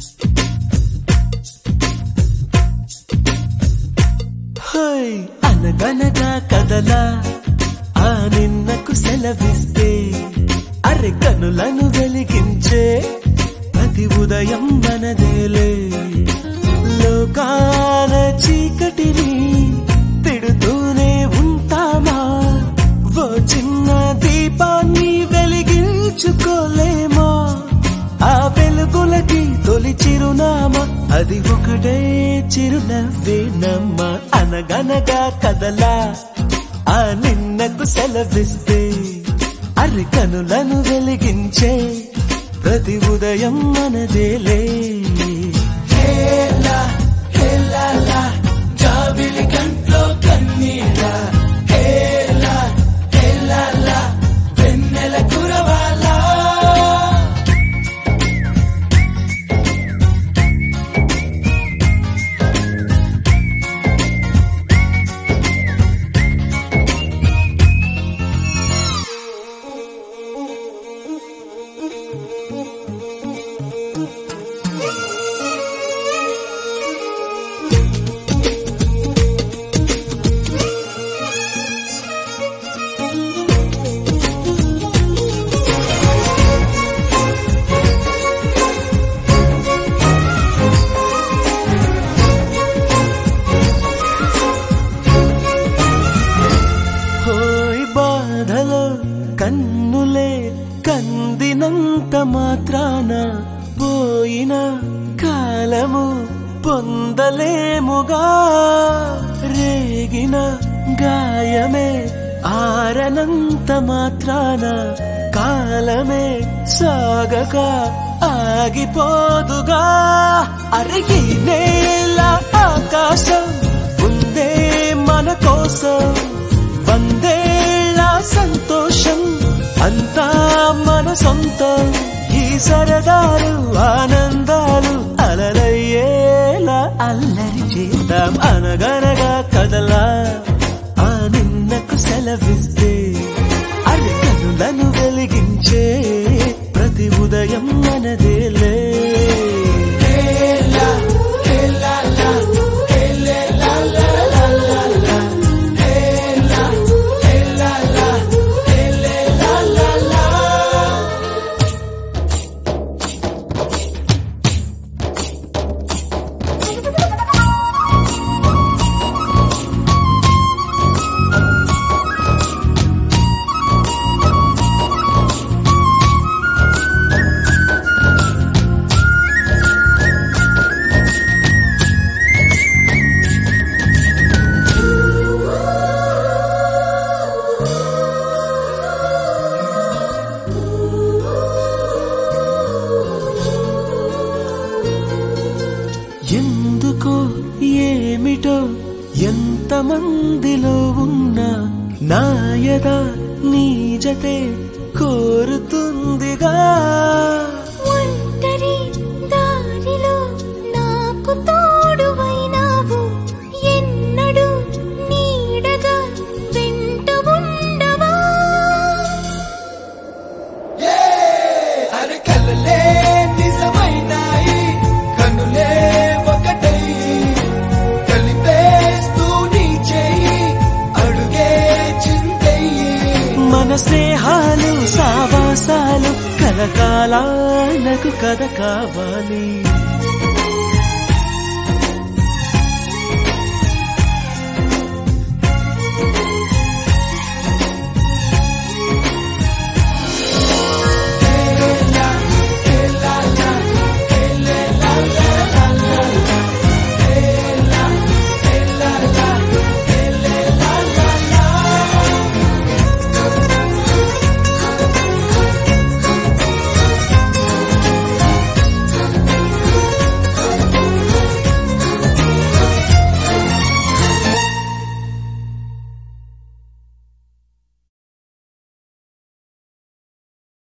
హోయ్ అనగనగా కదలా ఆ నిన్నకు సెలవిస్తే అరె కనులను వెలిగించే ప్రతి ఉదయం మనదేలే లోకాల చీకటిని తిడుతూనే ఉంటామా ఓ చిన్న దీపాన్ని వెలిగించుకోలేమా ఆ వెలుగులకి తొలి చిరునామా అది ఒకటే చిరునవ్వేనమ్మా అనగనగా కదలా ఆ నిన్నకు సెలవిస్తే అరి కనులను వెలిగించే ప్రతి ఉదయం మనదేలే హేలా హేలా లా, జాబిలి కంట్లో కన్నీరా హేలా హేలా లా, వెన్నెల కురవాలా హోయ్ బాధలో కన్నులే కందినంత మాత్రాన పోయిన కాలము పొందలేముగా రేగిన గాయమే ఆరనంత మాత్రాన కాలమే సాగక ఆగిపోదుగా అరిగి నేల ఆకాశం ఉందే మన కోసం వందేళ్ళ సంతోషం అంతా మన సొంతం ఈ సరదాలు ఆనందాలు అలరయ్యేలా అల్లరి చేద్దాం అనగనగా కదలా ఆ నిన్నకు సెలవిస్తే అడి కనులను వెలిగించే ప్రతి ఉదయం మనదేలే హేలా, హేలా లా, హేలే లా లా లా లా లా. హేలా, హేలా లా, హేలే లా లా లా. ఎందుకో ఏమిటో ఎంతమందిలో ఉన్నా నాయద నీజతే కోరుతుందిగా ఒంటరి దారిలో నాకు తోడువైనావు ఎన్నడూ నీడగా వెంట ఉండవా అరే కలలే నిజమైనాయి కనులే ఒకటై కలిపేస్తూ నీ చేయి అడుగే చింతయ్యి మన స్నేహాలు సావాసాలు కలకాలాలకు కథ కావాలి